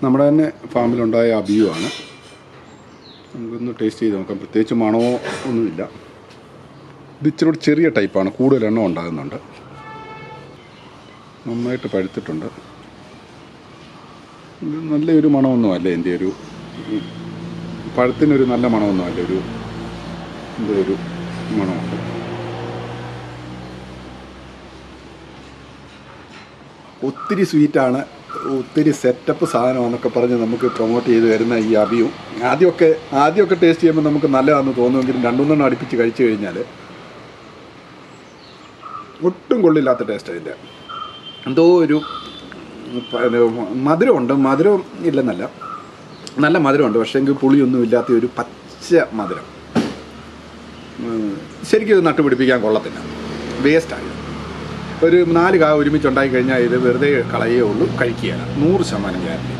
നമ്മുടെ തന്നെ ഫാമിലുണ്ടായ അബിയു ആണ് നമുക്കൊന്ന് ടേസ്റ്റ് ചെയ്ത് നോക്കാം പ്രത്യേകിച്ച് മണമോ ഒന്നുമില്ല ഇത് ഇച്ചിരി കൂടി ചെറിയ ടൈപ്പാണ് കൂടുതൽ എണ്ണം ഉണ്ടാകുന്നുണ്ട് നന്നായിട്ട് പഴുത്തിട്ടുണ്ട് ഇത് നല്ലൊരു മണമൊന്നും അല്ല എൻ്റെ ഒരു ഉം, പഴത്തിനൊരു നല്ല മണമൊന്നും അല്ല ഒരു എന്തോ ഒരു മണമുണ്ട് ഒത്തിരി സ്വീറ്റാണ് ഒത്തിരി സെറ്റപ്പ് സാധനമാണെന്നൊക്കെ പറഞ്ഞ് നമുക്ക് പ്രൊമോട്ട് ചെയ്ത് വരുന്ന ഈ അബിയും ആദ്യമൊക്കെ ആദ്യമൊക്കെ ടേസ്റ്റ് ചെയ്യുമ്പോൾ നമുക്ക് നല്ലതാണെന്ന് തോന്നുമെങ്കിലും രണ്ടുമൂന്നെണ്ണം അടുപ്പിച്ച് കഴിച്ചു കഴിഞ്ഞാൽ ഒട്ടും കൊള്ളില്ലാത്ത ടേസ്റ്റ് അതിൻ്റെ എന്തോ ഒരു പ- ഒരു മധുരമുണ്ട് മധുരം ഇല്ലെന്നല്ല നല്ല മധുരമുണ്ട് പക്ഷേ എങ്കിൽ പുളിയൊന്നും ഇല്ലാത്ത ഒരു പച്ച മധുരം ഉം, ശരിക്കും ഇത് നട്ടുപിടിപ്പിക്കാൻ കൊള്ളത്തില്ല വേസ്റ്റായി ഒരു നാല് കാ ഒരുമിച്ച് ഉണ്ടായി കഴിഞ്ഞാൽ ഇത് വെറുതെ കളയേ ഉള്ളൂ കഴിക്കുകയില്ല നൂറ് ശതമാനം ഗ്യാരണ്ടി